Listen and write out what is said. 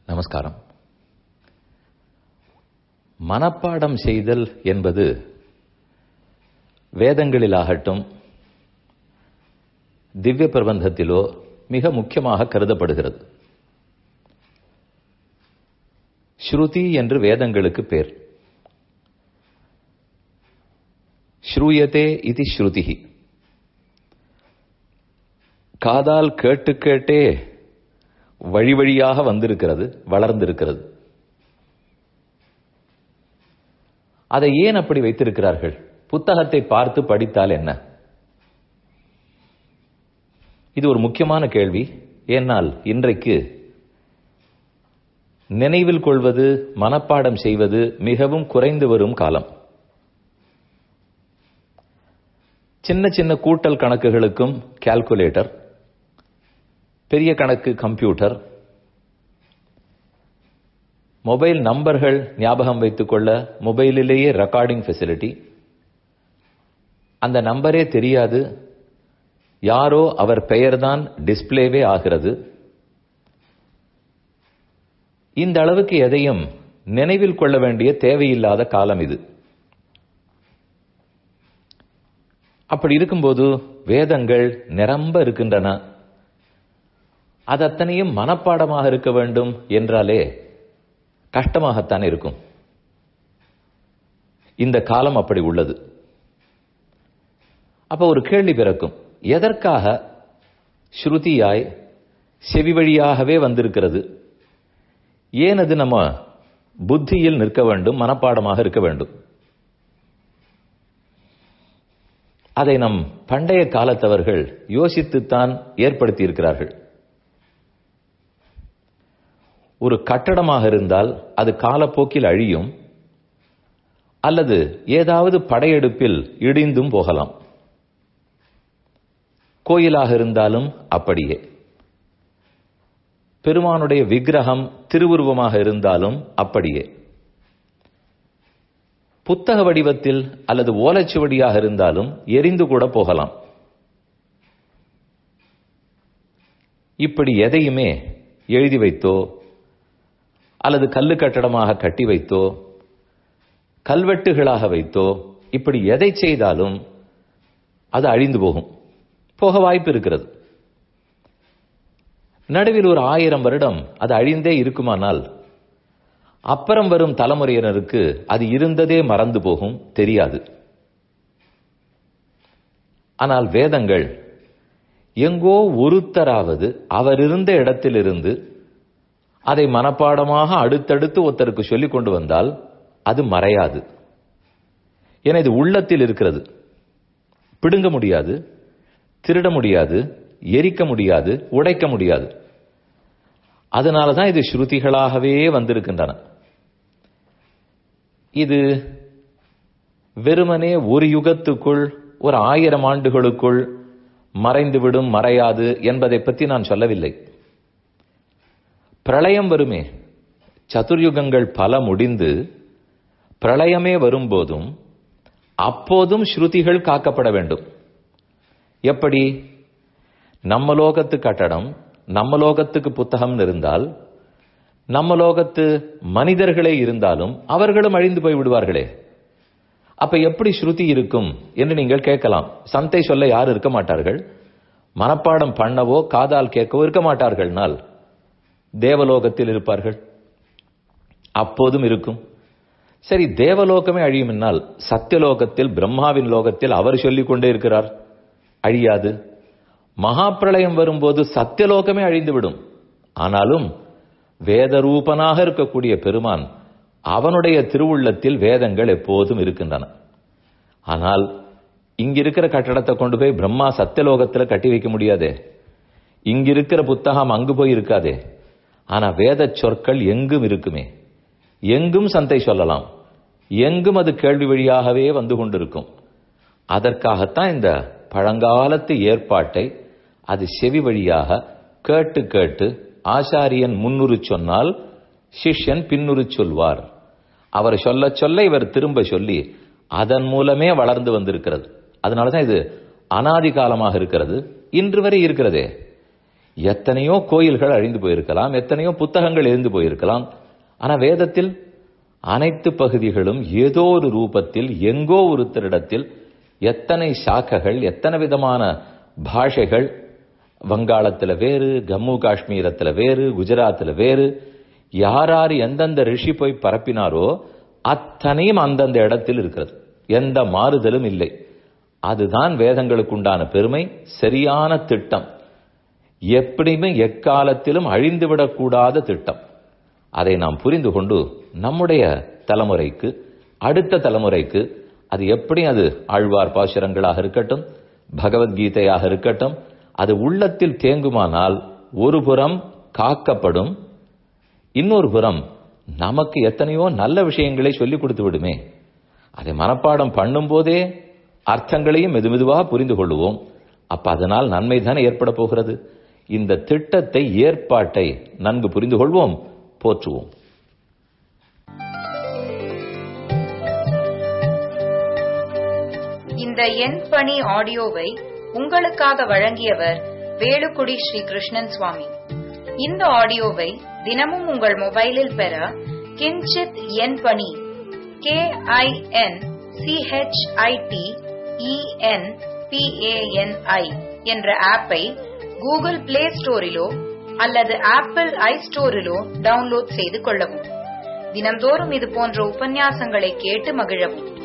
நமஸ்காரம் மனப்பாடம் செய்தல் என்பது வேதங்களிலாகட்டும் திவ்ய பிரபந்தத்திலோ மிக முக்கியமாக கருதப்படுகிறது ஸ்ருதி என்று வேதங்களுக்கு பேர் ஸ்ரூயதே இது ஸ்ருதிஹி காதால் கேட்டு கேட்டே வழி வழியாக வந்திருக்கிறது வளர்ந்திருக்கிறது அதை ஏன் அப்படி வைத்திருக்கிறார்கள் புத்தகத்தை பார்த்து படித்தால் என்ன இது ஒரு முக்கியமான கேள்வி ஏனால் இன்றைக்கு நினைவில் கொள்வது மனப்பாடம் செய்வது மிகவும் குறைந்து வரும் காலம் சின்ன சின்ன கூட்டல் கணக்குகளுக்கும் கால்குலேட்டர் பெரிய கணக்கு கம்ப்யூட்டர் மொபைல் நம்பர்கள் ஞாபகம் வைத்துக்கொள்ள மொபைலிலேயே ரெக்கார்டிங் ஃபெசிலிட்டி அந்த நம்பரே தெரியாது யாரோ அவர் பெயர்தான் டிஸ்பிளேவே ஆகிறது இந்த அளவுக்கு எதையும் நினைவில் கொள்ள வேண்டிய தேவையில்லாத காலம் இது அப்படி இருக்கும்போது வேதங்கள் நிரம்ப இருக்கின்றன அது அத்தனையும் மனப்பாடமாக இருக்க வேண்டும் என்றாலே கஷ்டமாகத்தான் இருக்கும் இந்த காலம் அப்படி உள்ளது அப்ப ஒரு கேள்வி பிறக்கும் எதற்காக ஸ்ருதியாய் செவி வழியாகவே வந்திருக்கிறது ஏன் அது நம்ம புத்தியில் நிற்க வேண்டும் மனப்பாடமாக இருக்க வேண்டும் அதை நம் பண்டைய காலத்தவர்கள் யோசித்துத்தான் ஏற்படுத்தி இருக்கிறார்கள் ஒரு கட்டடமாக இருந்தால் அது காலப்போக்கில் அழியும் அல்லது ஏதாவது படையெடுப்பில் இடிந்தும் போகலாம் கோயிலாக இருந்தாலும் அப்படியே பெருமானுடைய விக்கிரகம் திருவுருவமாக இருந்தாலும் அப்படியே புத்தக வடிவத்தில் அல்லது ஓலைச்சுவடியாக இருந்தாலும் எரிந்து கூட போகலாம் இப்படி எதையுமே எழுதி வைத்தோ அல்லது கல்லு கட்டடமாக கட்டி வைத்தோ கல்வெட்டுகளாக வைத்தோ இப்படி எதை செய்தாலும் அது அழிந்து போகும் போக வாய்ப்பு இருக்கிறது நடுவில் ஒரு ஆயிரம் வருடம் அது அழிந்தே இருக்குமானால் அப்புறம் வரும் தலைமுறையினருக்கு அது இருந்ததே மறந்து போகும் தெரியாது ஆனால் வேதங்கள் எங்கோ ஒருத்தராவது அவர் இருந்த இடத்திலிருந்து அதை மனப்பாடமாக அடுத்தடுத்து ஒருத்தருக்கு சொல்லிக் கொண்டு வந்தால் அது மறையாது என இது உள்ளத்தில் இருக்கிறது பிடுங்க முடியாது திருட முடியாது எரிக்க முடியாது உடைக்க முடியாது அதனால தான் இது ஸ்ருதிகளாகவே வந்திருக்கின்றன இது வெறுமனே ஒரு யுகத்துக்குள் ஒரு ஆயிரம் ஆண்டுகளுக்குள் மறைந்துவிடும் மறையாது என்பதை பற்றி நான் சொல்லவில்லை பிரளயம் வருமே சதுர்யுகங்கள் பல முடிந்து பிரளயமே வரும்போதும் அப்போதும் ஸ்ருதிகள் காக்கப்பட வேண்டும் எப்படி நம்ம லோகத்து கட்டடம் நம்ம லோகத்துக்கு புத்தகம் இருந்தால் நம்ம லோகத்து மனிதர்களே இருந்தாலும் அவர்களும் அழிந்து போய் விடுவார்களே அப்ப எப்படி ஸ்ருதி இருக்கும் என்று நீங்கள் கேட்கலாம் சந்தை சொல்ல யாரும் இருக்க மாட்டார்கள் மனப்பாடம் பண்ணவோ காதால் கேட்கவோ இருக்க மாட்டார்கள்னால் தேவலோகத்தில் இருப்பார்கள் அப்போதும் இருக்கும் சரி தேவலோகமே அழியும்னால் சத்தியலோகத்தில் பிரம்மாவின் லோகத்தில் அவர் சொல்லிக் கொண்டே இருக்கிறார் அழியாது மகா பிரளயம் வரும்போது சத்தியலோகமே அழிந்துவிடும் ஆனாலும் வேதரூபனாக இருக்கக்கூடிய பெருமான் அவனுடைய திருவுள்ளத்தில் வேதங்கள் எப்போதும் இருக்கின்றன ஆனால் இங்கிருக்கிற கட்டடத்தை கொண்டு போய் பிரம்மா சத்தியலோகத்தில் கட்டி வைக்க முடியாதே இங்கிருக்கிற புத்தகம் அங்கு போய் இருக்காதே ஆனா வேத சொற்கள் எங்கும் இருக்குமே எங்கும் சந்தை சொல்லலாம் எங்கும் அது கேள்வி வழியாகவே வந்து கொண்டிருக்கும் அதற்காகத்தான் இந்த பழங்காலத்து ஏற்பாட்டை அது செவி வழியாக கேட்டு கேட்டு ஆசாரியன் முன்னுரு சொன்னால் சிஷ்யன் பின்னுரு சொல்வார் அவர் சொல்ல சொல்ல இவர் திரும்ப சொல்லி அதன் மூலமே வளர்ந்து வந்திருக்கிறது அதனாலதான் இது அனாதி காலமாக இருக்கிறது இன்று வரை இருக்கிறதே எத்தனையோ கோயில்கள் அழிந்து போயிருக்கலாம் எத்தனையோ புத்தகங்கள் எழுந்து போயிருக்கலாம் ஆனா வேதத்தில் அனைத்து பகுதிகளும் ஏதோ ஒரு ரூபத்தில் எங்கோ ஒருத்தரிடத்தில் எத்தனை சாக்கைகள் எத்தனை விதமான பாஷைகள் வங்காளத்துல வேறு ஜம்மு காஷ்மீரத்துல வேறு குஜராத்ல வேறு யாரார் எந்தெந்த ரிஷி போய் பரப்பினாரோ அத்தனையும் அந்தந்த இடத்தில் இருக்கிறது எந்த மாறுதலும் இல்லை அதுதான் வேதங்களுக்கு உண்டான பெருமை சரியான திட்டம் எப்படியுமே எக்காலத்திலும் அழிந்துவிடக்கூடாத திட்டம் அதை நாம் புரிந்து கொண்டு நம்முடைய தலைமுறைக்கு அடுத்த தலைமுறைக்கு அது எப்படி அது ஆழ்வார் பாசுரங்களாக இருக்கட்டும் பகவத்கீதையாக இருக்கட்டும் அது உள்ளத்தில் தேங்குமானால் ஒரு புறம் காக்கப்படும் இன்னொரு புறம் நமக்கு எத்தனையோ நல்ல விஷயங்களை சொல்லிக் கொடுத்து விடுமே அதை மனப்பாடம் பண்ணும் போதே அர்த்தங்களையும் மெதுமெதுவாக புரிந்து கொள்ளுவோம் அப்ப அதனால் நன்மை தானே ஏற்பட போகிறது இந்த திட்டத்தை ஏற்பாட்டை நன்கு புரிந்து கொள்வோம் போற்றுவோம் இந்த எண் பணி ஆடியோவை உங்களுக்காக வழங்கியவர் வேலுக்குடி ஸ்ரீ கிருஷ்ணன் சுவாமி இந்த ஆடியோவை தினமும் உங்கள் மொபைலில் பெற கிஞ்சித் எண் பணி கே ஐ என் சிஹெச்ஐடி இஎன் பிஏஎன்ஐ என்ற ஆப்பை கூகுள் பிளே ஸ்டோரிலோ அல்லது ஆப்பிள் ஐ ஸ்டோரிலோ டவுன்லோட் செய்து கொள்ளவும் தினம்தோறும் இது போன்ற உபன்யாசங்களை கேட்டு மகிழவும்